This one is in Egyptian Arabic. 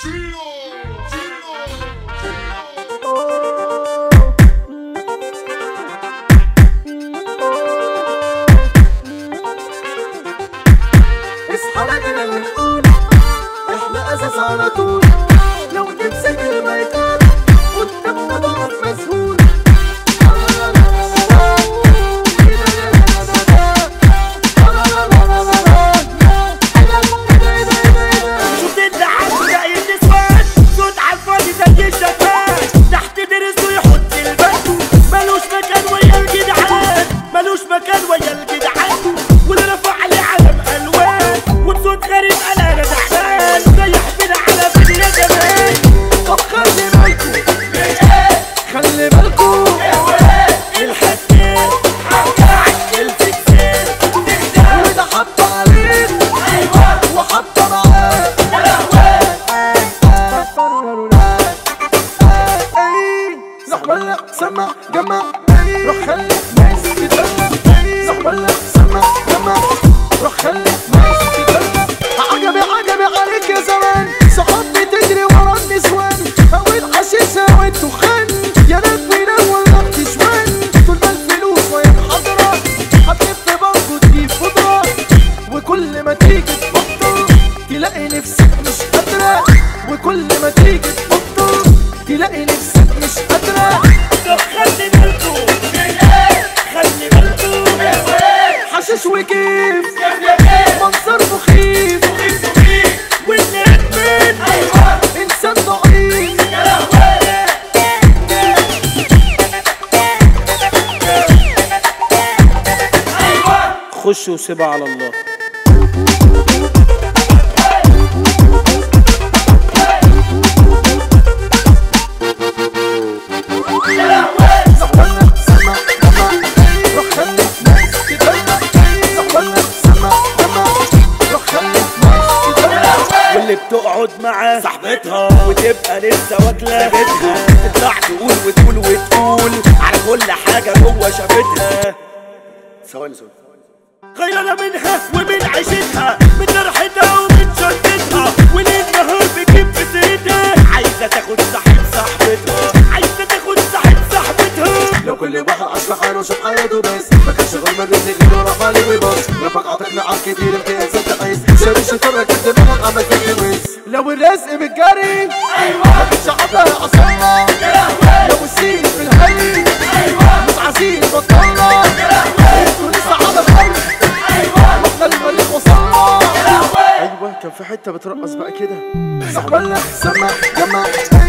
اصحى بدنا ونقول احنا اساس على طول لو نمسك الميدان قدامنا ضعف مسهول صوت الدعم جاي نسوان صوت عالفاضي زي الشفاف تحت درسه يحط البند ملوش مكان ويا الجدعان ملوش مكان ويا الجدعان واللي رفع لي علم الوان وبصوت غريب انا انا زعلان زي حبنا على فيديو زمان طب خلي بالكم خلي بالكم الحكايه الفكسان وده حط عليك وحط معاك نحولك سمع جمع روح خلي ناس تدلع نحولك سمع جمع روح خلي ناس تدلع عجبي عجبي عليك يا زمان صحاب بتجري ورا النسوان هوي الحشيشة والدخان يا ناس وينام ولا بتشوان طول ما الفلوس وين حضرة هتلف بنك وتجيب خضرة وكل ما تيجي تبطل تلاقي نفسك مش قادرة وكل ما تيجي تبطل تلاقي نفسك مش قادرة طب خلي بالكم خلي بالكم حشيش وكيف منظر مخيف واللي ادمان انسان ضعيف خش وسيبها على الله زحولك سمع جمع روح خلي ناس تدلع زحولك سمع جمع روح خلي ناس تدلع واللي بتقعد معاه صاحبتها وتبقى لسه واكله بيتها تطلع تقول وتقول وتقول على كل حاجه جوه شافتها ثواني ثواني غيرنا منها ومن عيشتها من جرحتها ومن شدتها وليل نهار بتجيب في سيرتها عايزه تاخد صاحب صاحبتها عايزه تاخد صاحب صاحبتها لو كل واحد عاش في حاله وشاف حياته بس ما كانش غير من رزق غيره راح عليه ويبص ربك عطاك نعم كتير انت انسان تقيس شاري الشيطان ركز دماغك عمل فيك الويس لو الرزق بالجري ايوه ما كانش عطاها اصلا لو السين في الهي مش عايزين بطلنا انتوا لسه على الارض واحنا المريخ وصلنا ايوه كان في حته بترقص بقى كده صاحب سمع جمع